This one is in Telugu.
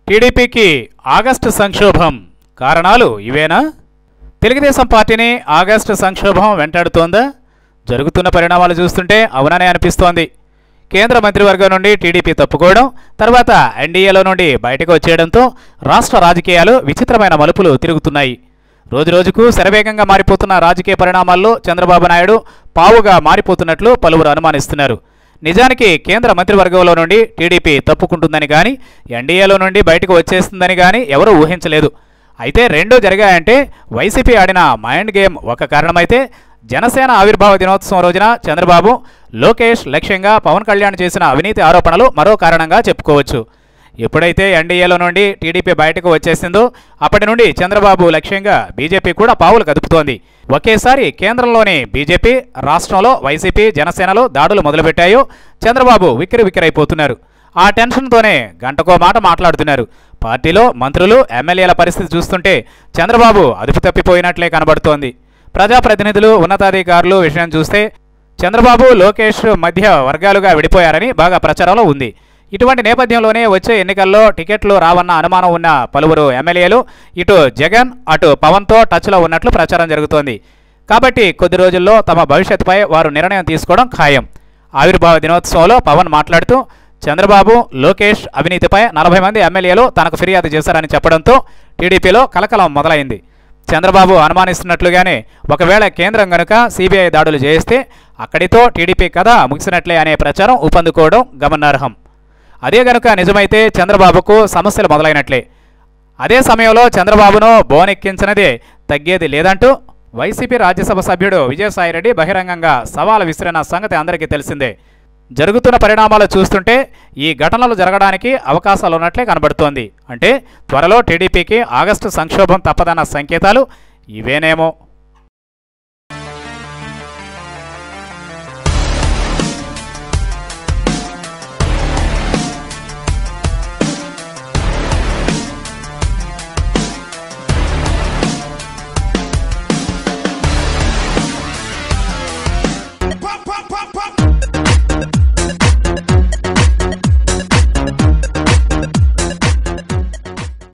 టీడీపీకి ఆగస్టు సంక్షోభం కారణాలు ఇవేనా తెలుగుదేశం పార్టీని ఆగస్టు సంక్షోభం వెంటాడుతోందా జరుగుతున్న పరిణామాలు చూస్తుంటే అవుననే అనిపిస్తోంది కేంద్ర మంత్రివర్గం నుండి టీడీపీ తప్పుకోవడం తర్వాత ఎన్డీఏలో నుండి బయటకు వచ్చేయడంతో రాష్ట్ర రాజకీయాలు విచిత్రమైన మలుపులు తిరుగుతున్నాయి రోజురోజుకు శరవేగంగా మారిపోతున్న రాజకీయ పరిణామాల్లో చంద్రబాబు నాయుడు పావుగా మారిపోతున్నట్లు పలువురు అనుమానిస్తున్నారు నిజానికి కేంద్ర మంత్రివర్గంలో నుండి టీడీపీ తప్పుకుంటుందని కానీ ఎన్డీఏలో నుండి బయటకు వచ్చేస్తుందని కానీ ఎవరూ ఊహించలేదు అయితే రెండూ జరిగాయంటే వైసీపీ ఆడిన మైండ్ గేమ్ ఒక కారణమైతే జనసేన ఆవిర్భావ దినోత్సవం రోజున చంద్రబాబు లోకేష్ లక్ష్యంగా పవన్ కళ్యాణ్ చేసిన అవినీతి ఆరోపణలు మరో కారణంగా చెప్పుకోవచ్చు ఎప్పుడైతే ఎన్డీఏలో నుండి టీడీపీ బయటకు వచ్చేసిందో అప్పటి నుండి చంద్రబాబు లక్ష్యంగా బీజేపీ కూడా పావులు కదుపుతోంది ఒకేసారి కేంద్రంలోని బీజేపీ రాష్ట్రంలో వైసీపీ జనసేనలు దాడులు మొదలుపెట్టాయో చంద్రబాబు విక్కిరి విక్కిరైపోతున్నారు ఆ టెన్షన్తోనే గంటకో మాట మాట్లాడుతున్నారు పార్టీలో మంత్రులు ఎమ్మెల్యేల పరిస్థితి చూస్తుంటే చంద్రబాబు అదుపు తప్పిపోయినట్లే కనబడుతోంది ప్రజాప్రతినిధులు ఉన్నతాధికారులు విషయం చూస్తే చంద్రబాబు లోకేష్ మధ్య వర్గాలుగా విడిపోయారని బాగా ప్రచారంలో ఉంది ఇటువంటి నేపథ్యంలోనే వచ్చే ఎన్నికల్లో టికెట్లు రావన్న అనుమానం ఉన్న పలువురు ఎమ్మెల్యేలు ఇటు జగన్ అటు పవన్తో టచ్లో ఉన్నట్లు ప్రచారం జరుగుతోంది కాబట్టి కొద్ది రోజుల్లో తమ భవిష్యత్తుపై వారు నిర్ణయం తీసుకోవడం ఖాయం ఆవిర్భావ దినోత్సవంలో పవన్ మాట్లాడుతూ చంద్రబాబు లోకేష్ అవినీతిపై నలభై మంది ఎమ్మెల్యేలు తనకు ఫిర్యాదు చేశారని చెప్పడంతో టీడీపీలో కలకలం మొదలైంది చంద్రబాబు అనుమానిస్తున్నట్లుగానే ఒకవేళ కేంద్రం గనుక సిబిఐ దాడులు చేస్తే అక్కడితో టీడీపీ కథ ముగిసినట్లే అనే ప్రచారం ఊపందుకోవడం గమనార్హం అదే గనుక నిజమైతే చంద్రబాబుకు సమస్యలు మొదలైనట్లే అదే సమయంలో చంద్రబాబును బోనెక్కించినదే తగ్గేది లేదంటూ వైసీపీ రాజ్యసభ సభ్యుడు విజయసాయిరెడ్డి బహిరంగంగా సవాలు విసిరిన సంగతి అందరికీ తెలిసిందే జరుగుతున్న పరిణామాలు చూస్తుంటే ఈ ఘటనలు జరగడానికి అవకాశాలు ఉన్నట్లే కనబడుతోంది అంటే త్వరలో టీడీపీకి ఆగస్టు సంక్షోభం తప్పదన్న సంకేతాలు ఇవేనేమో